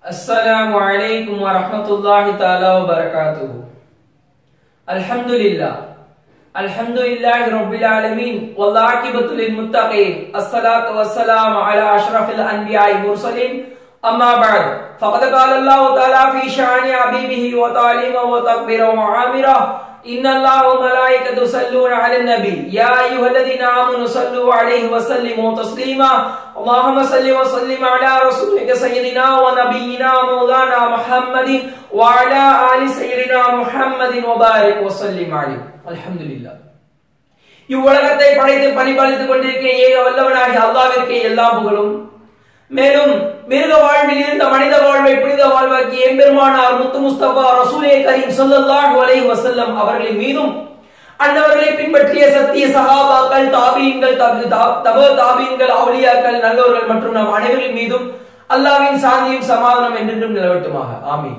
السلام عليكم ورحمة الله تعالى وبركاته الحمد لله الحمد لله رب العالمين والعاقبة للمتقين الصلاة والسلام على أشرف الأنبياء المرسلين أما بعد فقد قال الله تعالى في شأن حبيبه وتعليمه وتكبيره وعامره إن الله وملائكته يصلون على النبي يا أيها الذين آمنوا صلوا عليه وسلموا تسليما اللهم صل وسلم على رسولك سيدنا ونبينا مولانا محمد وعلى آل سيدنا محمد وبارك وسلم عليه الحمد لله இவ்வுலகத்தை படைத்து பரிபாலித்துக் கொண்டிருக்கிற ஏக வல்லவனாகிய அல்லாவிற்கு எல்லா புகழும் மேலும் மிருக வாழ்வில் இருந்த மனித வாழ்வை புனித வாழ்வாக்கிய எம்பெருமானார் முத்து முஸ்தபா ரசூலே கரீம் ஸல்லல்லாஹு அலைஹி வஸல்லம் அவர்களின் மீதும் அன்னவர்களை பின்பற்றிய சத்திய சஹாபாக்கள் தாபீன்கள் தப தாபீன்கள் அவுலியாக்கள் நல்லவர்கள் மற்றும் நம் அனைவரின் மீதும் அல்லாவின் சாந்தியும் சமாதானம் என்றென்றும் நிலவட்டுமாக ஆமீன்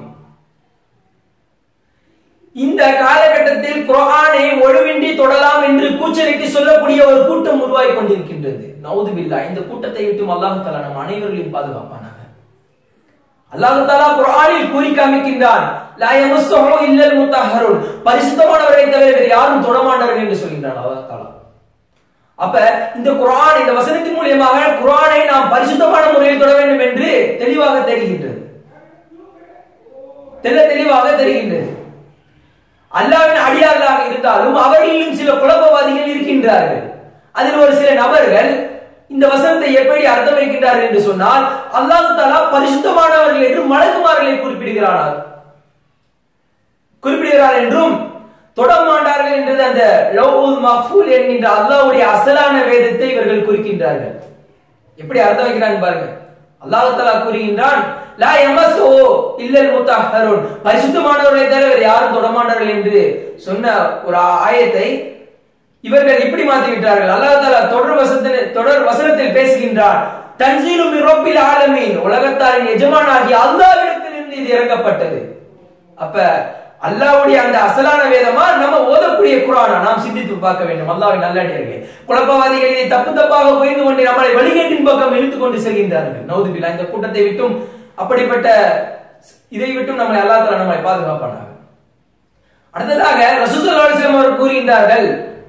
இந்த காலகட்டத்தில் குரானை ஒழுவின்றி தொடலாம் என்று கூச்சலிட்டு சொல்லக்கூடிய ஒரு கூட்டம் உருவாகி கொண்டிருக்கின்றது நவுதுபில்லா இந்த கூட்டத்தை விட்டு அல்லாஹு தாலா நம் அனைவர்களையும் பாதுகாப்பானாக அல்லாஹு தாலா குரானில் கூறி காமிக்கின்றான் லா யமஸ்ஸுஹு இல்லல் முத்தஹ்ஹருன் பரிசுத்தமானவரை தவிர வேறு யாரும் தொடமாட்டார்கள் என்று சொல்கின்றான் அல்லாஹ் தாலா அப்ப இந்த குரான் இந்த வசனத்தின் மூலியமாக குரானை நாம் பரிசுத்தமான முறையில் தொட வேண்டும் என்று தெளிவாக தெரிகின்றது தெல்ல தெளிவாக தெரிகின்றது அல்லாவின் அடியார்களாக இருந்தாலும் அவர்களிலும் சில குழப்பவாதிகள் இருக்கின்றார்கள் அதில் ஒரு சில நபர்கள் இந்த வசனத்தை எப்படி அர்த்தம் வைக்கின்றார்கள் என்று சொன்னால் அல்லாஹு தாலா பரிசுத்தமானவர்கள் என்று மலக்குமார்களை குறிப்பிடுகிறார் குறிப்பிடுகிறார் என்றும் தொடமாண்டார்கள் என்றது அந்த லவ்வுல் மஃபூல் என்கின்ற அல்லாஹ்வுடைய அசலான வேதத்தை இவர்கள் குறிக்கின்றார்கள் எப்படி அர்த்தம் வைக்கிறாங்க பாருங்க அல்லாஹ் தஆலா கூறுகின்றான் லா யமஸு இல்லல் முத்தஹ்ஹருன் பரிசுத்தமானவர்களை தவிர வேறு யாரும் தொடமாட்டார்கள் என்று சொன்ன ஒரு ஆயத்தை இவர்கள் இப்படி மாற்றி விட்டார்கள் அல்லாஹ் தஆலா தொடர் வசனத்தில் தொடர் வசனத்தில் பேசுகின்றான் தன்சீலு மின் ரப்பில் ஆலமீன் உலகத்தாரின் எஜமானாகிய அல்லாஹ்விடத்திலிருந்து இது இறக்கப்பட்டது அப்ப அல்லாவுடைய அந்த அசலான வேதமா நம்ம ஓதக்கூடிய குரானா நாம் சிந்தித்து பார்க்க வேண்டும் அல்லாவின் நல்லடியார்களே குழப்பவாதிகள் இதை தப்பு தப்பாக புரிந்து கொண்டு நம்மளை வழிகேட்டின் பக்கம் இழுத்துக் கொண்டு செல்கின்றார்கள் நவுதுபில்லா இந்த கூட்டத்தை விட்டும் அப்படிப்பட்ட இதை விட்டும் நம்மளை அல்லா தலா நம்மளை பாதுகாப்பானாங்க அடுத்ததாக ரசூசல் அவர் கூறுகின்றார்கள்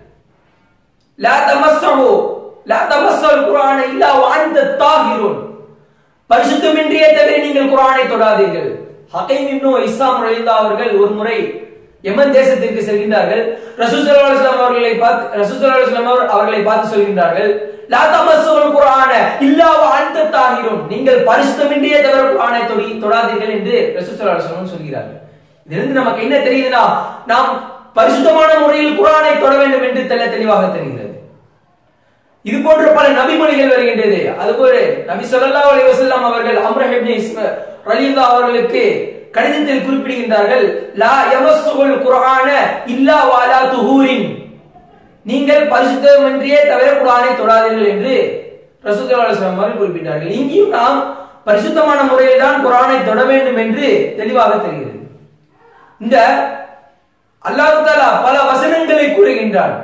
லா தமஸ்ஸஹு லா தமஸ்ஸல் குர்ஆன இல்லா வஅன்த தாஹிருன் பரிசுத்தமின்றியே தவிர நீங்கள் குர்ஆனை தொடாதீர்கள் ஹகைம் இப்னு இஸ்லாம் ரலியல்லாஹு அவர்கள் ஒரு முறை யமன் தேசத்திற்கு செல்கின்றார்கள் ரசூல் ஸல்லல்லாஹு அலைஹி வஸல்லம் அவர்களை பார்த்து ரசூல் ஸல்லல்லாஹு அலைஹி வஸல்லம் அவர்களை பார்த்து சொல்கின்றார்கள் லா தமஸ்ஸுல் குர்ஆன இல்லா வ அன்த தாஹிருன் நீங்கள் பரிசுத்தமின்றியே தவிர குர்ஆனை தொடி தொடாதீர்கள் என்று ரசூல் ஸல்லல்லாஹு அலைஹி வஸல்லம் சொல்கிறார்கள் இதிலிருந்து நமக்கு என்ன தெரியுதுன்னா நாம் பரிசுத்தமான முறையில் குர்ஆனை தொட வேண்டும் என்று தெல்ல தெளிவாக தெரிகிறது இது போன்ற பல நபிமொழிகள் வருகின்றது அதுபோல நபி ஸல்லல்லாஹு அலைஹி வஸல்லம் அவர்கள் அம்ர இப்னு இஸ்ம ரலியல்லாஹு அவர்களுக்கு கடிதத்தில் குறிப்பிடுகின்றார்கள் லா யமஸ்ஸுல் குர்ஆன இல்லா வலா துஹூரின் நீங்கள் பரிசுத்தமின்றியே தவிர குர்ஆனை தொடாதீர்கள் என்று ரசூலுல்லாஹி அலைஹி வஸல்லம் அவர்கள் குறிப்பிட்டார்கள் இங்கேயும் நாம் பரிசுத்தமான முறையில் தான் குர்ஆனை தொட வேண்டும் என்று தெளிவாக தெரிகிறது இந்த அல்லாஹ் தஆலா பல வசனங்களை கூறுகின்றான்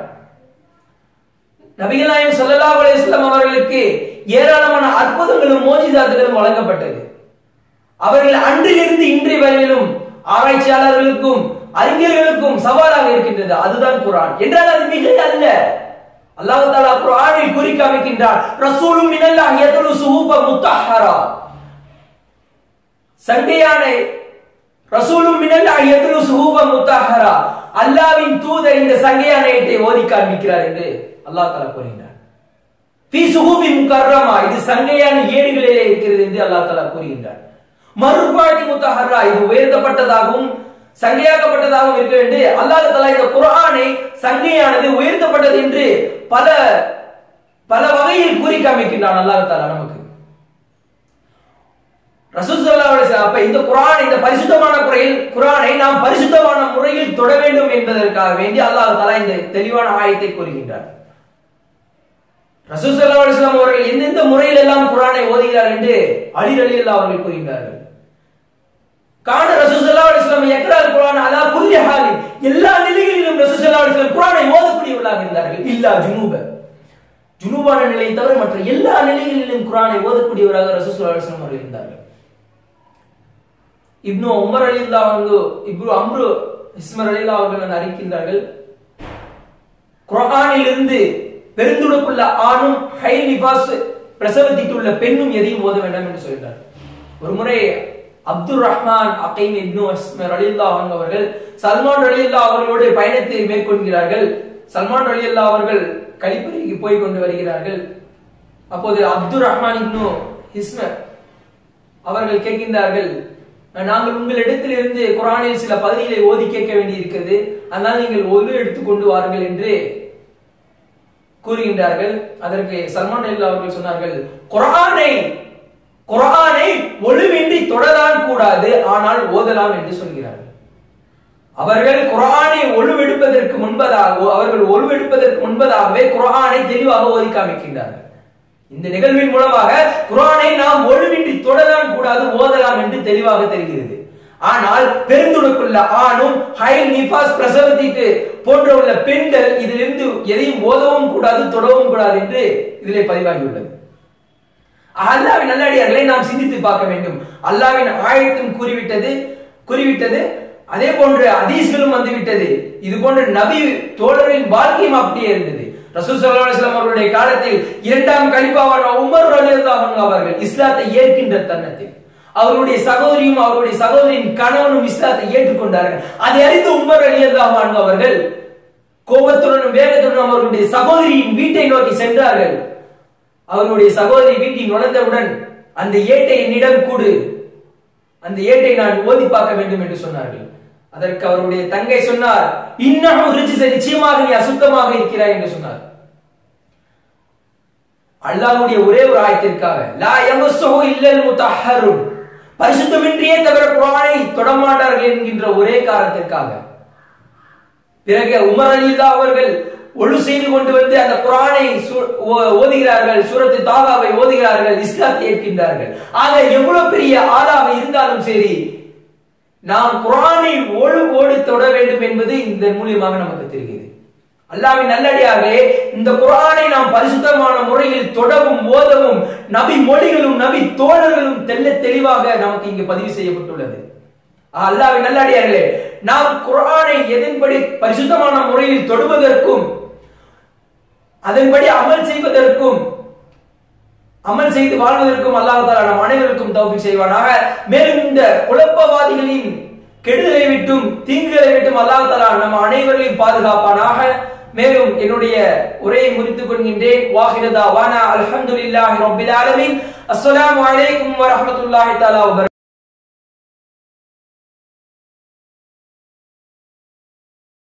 நபிகள் நாயம் ஸல்லல்லாஹு அலைஹி வஸல்லம் அவர்களுக்கு ஏராளமான அற்புதங்களும் மோஜிதாத்துகளும் வழங்கப்பட்டது அவர்கள் அன்றிலிருந்து இன்றைய வரையிலும் ஆராய்ச்சியாளர்களுக்கும் அறிஞர்களுக்கும் சவாலாக இருக்கின்றது அதுதான் குரான் என்றால் அது மிக அல்ல அல்லாஹ் தாலா குரானில் குறி காமிக்கின்றார் ரசூலும் மினல்லாஹ் யத்லு சுஹூப முத்தஹரா சண்டையான ரசூலும் மினல்லாஹ் யத்லு சுஹூப முத்தஹரா அல்லாஹ்வின் தூதர் இந்த சங்கையானயத்தை ஓதி காண்பிக்கிறார் என்று அல்லாஹ் தாலா கூறுகின்றார் ஃபீ சுஹூபி முகர்ரமா இது சங்கையான ஏடுகளிலே இருக்கிறது என்று அல்லாஹ் தாலா கூறுகின்றார் மறுபாட்டி முத்தஹர்ரா இது உயர்த்தப்பட்டதாகவும் சங்கையாக்கப்பட்டதாகவும் இருக்க வேண்டிய அல்லாஹ் தலா இந்த குரானை சங்கையானது உயர்த்தப்பட்டது என்று பல பல வகையில் கூறி காமிக்கின்றான் அல்லாஹ் தாலா நமக்கு அப்ப இந்த குரான் இந்த பரிசுத்தமான முறையில் குரானை நாம் பரிசுத்தமான முறையில் தொட வேண்டும் என்பதற்காக வேண்டி அல்லாஹ் தலா இந்த தெளிவான ஆயத்தை கூறுகின்றார் ரசூசல்லா அலிஸ்லாம் அவர்கள் எந்தெந்த முறையில் எல்லாம் குரானை ஓதுகிறார் என்று அலி அலி அல்லா அவர்கள் கூறுகின்றார்கள் காண ரசூசல்லா அலிஸ்லாம் எக்ரால் குரான் அலா குல்லி ஹாலி எல்லா நிலைகளிலும் ரசூசல்லா அலிஸ்லாம் குரானை ஓதக்கூடியவர்களாக இருந்தார்கள் இல்லா ஜுனூப ஜுனூபான நிலையை தவிர மற்ற எல்லா நிலைகளிலும் குரானை ஓதக்கூடியவராக ரசூசல்லா அலிஸ்லாம் அவர்கள் இருந்தார்கள் இப்னு உமர் அலில்லா வந்து இப்ரு அம்ரு இஸ்மர் அலில்லா அவர்கள் வந்து அறிக்கின்றார்கள் குரானிலிருந்து பெருந்துடுக்குள்ள ஆணும் ஹை நிபாஸ் பிரசவத்திட்டுள்ள பெண்ணும் எதையும் ஓத வேண்டாம் என்று சொல்கிறார் ஒரு முறை அப்துல் ரஹ்மான் அகைம் இப்னு அஸ்மர் அலில்லா அவர்கள் சல்மான் அலில்லா அவர்களோடு பயணத்தை மேற்கொள்கிறார்கள் சல்மான் அலில்லா அவர்கள் கழிப்பறைக்கு போய் கொண்டு வருகிறார்கள் அப்போது அப்துல் ரஹ்மான் இப்னு ஹிஸ்மர் அவர்கள் கேட்கின்றார்கள் நாங்கள் உங்களிடத்தில் இருந்து குரானில் சில பகுதிகளை ஓதி கேட்க வேண்டி இருக்கிறது அதனால் நீங்கள் ஒன்று எடுத்துக்கொண்டு வாருங்கள் என்று கூறுகின்றார்கள் அதற்கு சல்மான் அலி அவர்கள் சொன்னார்கள் குரானை குரானை ஒழுவின்றி தொடதான் கூடாது ஆனால் ஓதலாம் என்று சொல்கிறார்கள் அவர்கள் குரானை ஒழுவெடுப்பதற்கு முன்பதாக அவர்கள் ஒழுவெடுப்பதற்கு முன்பதாகவே குரானை தெளிவாக ஓதி காமிக்கின்றார்கள் இந்த நிகழ்வின் மூலமாக குரானை நாம் ஒழுவின்றி தொடலாம் கூடாது ஓதலாம் என்று தெளிவாக தெரிகிறது ஆனால் பெருந்துடுக்குள்ள ஆணும் ஹைல் நிபாஸ் பிரசவத்திட்டு போன்ற உள்ள பெண்கள் இதிலிருந்து எதையும் ஓதவும் கூடாது தொடவும் கூடாது என்று இதிலே பதிவாகியுள்ளது அல்லாவின் நல்லடியார்களை நாம் சிந்தித்து பார்க்க வேண்டும் அல்லாவின் ஆயத்தும் கூறிவிட்டது கூறிவிட்டது அதே போன்று அதீஸ்களும் வந்துவிட்டது இது போன்ற நபி தோழரின் வாழ்க்கையும் அப்படியே இருந்தது ரசூல் சல்லா அலிஸ்லாம் அவர்களுடைய காலத்தில் இரண்டாம் கலிபாவான உமர் ரலியல்லாஹு அவர்கள் இஸ்லாத்தை ஏற்கின்ற தருணத்தில் அவருடைய சகோதரியும் அவருடைய சகோதரியின் கணவனும் இஸ்லாத்தை ஏற்றுக்கொண்டார்கள் அதை அறிந்து உமர் ரலியல்லாஹு அவர்கள் கோபத்துடனும் வேகத்துடனும் அவர்களுடைய சகோதரியின் வீட்டை நோக்கி சென்றார்கள் அவருடைய சகோதரி வீட்டில் நுழைந்தவுடன் அந்த ஏட்டை என்னிடம் கூடு அந்த ஏட்டை நான் ஓதி பார்க்க வேண்டும் என்று சொன்னார்கள் அதற்கு அவருடைய தங்கை சொன்னார் இன்னமும் ரிஜிச நிச்சயமாக நீ அசுத்தமாக இருக்கிறாய் என்று சொன்னார் அல்லாஹ்வுடைய ஒரே ஒரு ஆயத்திற்காக லா யமஸ்ஸுஹு இல்லல் முத்தஹ்ஹருன் பரிசுத்தமின்றியே தவிர குர்ஆனை தொடமாட்டார்கள் என்கின்ற ஒரே காரணத்திற்காக பிறகு உமர் அலில்லா அவர்கள் ஒழு செய்து கொண்டு வந்து அந்த குரானை ஓதுகிறார்கள் சூரத்து தாகாவை ஓதுகிறார்கள் இஸ்லாத்தை ஏற்கின்றார்கள் ஆக எவ்வளவு பெரிய ஆளாக இருந்தாலும் சரி நாம் குரானை ஒழு ஓடு தொட வேண்டும் என்பது இந்த மூலியமாக நமக்கு தெரிகிறது அல்லாவின் நல்லடியாகவே இந்த குரானை நாம் பரிசுத்தமான முறையில் தொடவும் ஓதவும் நபி மொழிகளும் நபி தோழர்களும் தெல்ல தெளிவாக நமக்கு இங்கு பதிவு செய்யப்பட்டுள்ளது அல்லாவின் நல்லடியார்களே நாம் குரானை எதன்படி பரிசுத்தமான முறையில் தொடுவதற்கும் அதன்படி அமல் செய்வதற்கும் அமல் செய்து வாழ்வதற்கும் அல்லாஹால நம் அனைவருக்கும் தௌஃபி செய்வானாக மேலும் இந்த குழப்பவாதிகளின் கெடுதலை விட்டும் தீங்குகளை விட்டும் அல்லாஹாலா நம் அனைவரையும் பாதுகாப்பானாக மேலும் என்னுடைய உரையை முடித்துக் கொள்கின்றேன் வாஹிரதா வானா அல்ஹம்துலில்லாஹி ரப்பில் ஆலமீன் அஸ்ஸலாமு அலைக்கும் வரஹ்மத்துல்லாஹி தஆலா